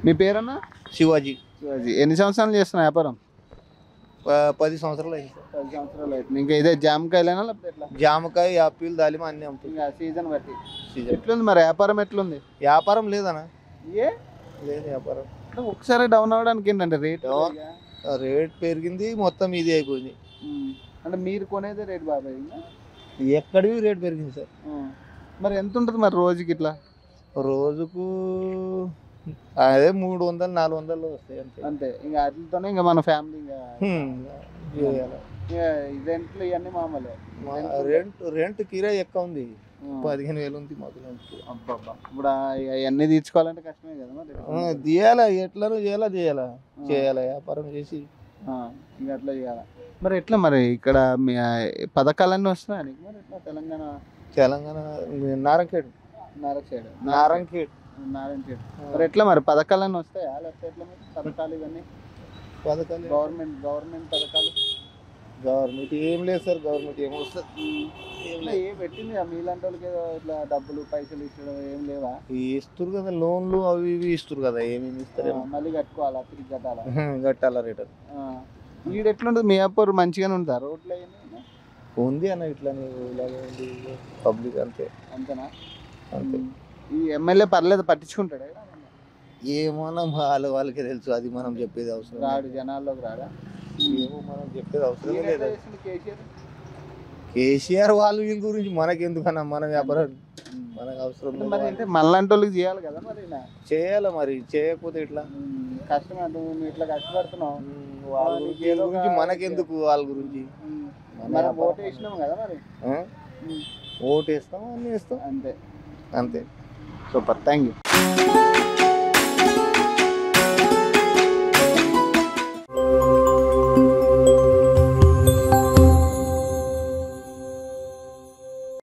మీ పేరన్నా శివాజీ శివాజీ ఎన్ని సంవత్సరాలు చేస్తున్నా వ్యాపారం ప- పది సంవత్సరాలు అయింది సార్ పది సంవత్సరాలు అవుతుంది ఇంకా ఇదే జామకాయలేనా లేకపోతే ఎట్లా జామకాయ యాపిల్ దాలిమ అన్నీ అమ్ముతుంది ఇంకా సీజన్ బట్టి సీజన్ ఎట్లుంది మరి వ్యాపారం ఎట్లుంది వ్యాపారం లేదనా ఏ లేదు వ్యాపారం అంటే ఒకసారి డౌన్ అవ్వడానికి ఏంటంటే రేట్ Down. రేట్ పెరిగింది మొత్తం ఇది అయిపోయింది అంటే మీరు కొనేది రేట్ బాబాయ్ ఇంకా ఎక్కడివి రేట్ పెరిగింది సార్ ఉమ్. మరి ఎంత ఉంటుంది మరి రోజుకి ఇట్లా రోజుకు అదే మూడు వందలు నాలుగు వందలు వస్తాయి అంతే అంతే ఇంకా వాటితోనే ఇంకా మన ఫ్యామిలీ ఇంకా హ్మ్. చేయాలి. ఇంకా రెంట్లు ఇవన్నీ మామూలే మా రెంట్ రెంట్ కిరాయి ఎక్కువ ఉంది ఉమ్. పదిహేను వేలు ఉంది మాకు రెంట్ అబ్బబ్బా. ఇప్పుడు అవన్నీ తీర్చుకోవాలంటే కష్టమే కదా మరి ఆ, తీయాలా ఎట్లనో చేయాలా చేయాలా చేయాలా వ్యాపారం చేసి ఆ, ఇంకా అట్లా చేయాలి మరి ఎట్లా మరి ఇక్కడ మీ ఆ, పథకాలన్నీ వస్తున్నాయి నీకు మరి ఎట్లా తెలంగాణ తెలంగాణ నారంఖేడ్ నారక్ సైడ్ నారంఖేడ్ నారాయణ సైడ్ మరి ఎట్లా మరి పథకాలన్నీ వస్తాయా లేకపోతే ఎట్లా మరి పథకాలు ఇవన్నీ పథకాలు గవర్నమెంట్ గవర్నమెంట్ పథకాలు గవర్నమెంట్ ఏం లేదు సార్ గవర్నమెంట్ ఏం వస్తుంది ఏం ఇట్లా లేదు ఏ పెట్టింది ఆ మీలాంటి వాళ్ళకి ఏదో ఇట్లా డబ్బులు పైసలు ఇచ్చడం ఏం లేవా ఇస్తారు కదా లోన్లు అవి ఇవి ఇస్తారు కదా ఏమేమి ఆ, ఇస్తారేమో మళ్ళీ కట్టుకోవాలా తిరిగి కట్టాలా కట్టాలా రిటర్న్ ఆ. ఈడ ఎట్లుంటుంది మీ అప్పర్ మంచిగానే ఉంటా రోడ్లు అవన్నీ ఉంది అన్న ఇట్లా ఇలాగే ఉంది పబ్లిక్ అంతే అంతేనా అంతే ఈ ఎమ్మెల్యే పర్లేదు పట్టించుకుంటాడు ఏమన్నా వాళ్ళ వాళ్ళకే తెలుసు అది మనం చెప్పేది అవసరం లేదు. రాడు జనాల్లోకి రాడా ఏమో మనం చెప్పేది అవసరం ఈయన లేదు ఎట్లా చేసిండు కేసీఆర్ కేసీఆర్ వాళ్ళు వీళ్ళ గురించి మనకెందుకన్నా మన వ్యాపారం మనకు అవసరం అంటే లేదు మరి అంటే మనలాంటి వాళ్ళకి చేయాలి కదా మరి ఈయన. చేయాలి మరి చేయకపోతే ఇట్లా ఉమ్, కష్టం అంటే నువ్వు ఇట్లా కష్టపడుతున్నావు ఉమ్, వాళ్ళ నీకు గురించి ఏదో ఒక- గురించి మనకెందుకు వాళ్ళ గురించి ఉమ్, మన మరి వ్యాపారం. ఓటు వేసినాం కదా మరి ఆ? ఉమ్, ఓటు వేస్తాం అన్ని వేస్తాం అంతే అంతే సూపర్ థ్యాంక్ యూ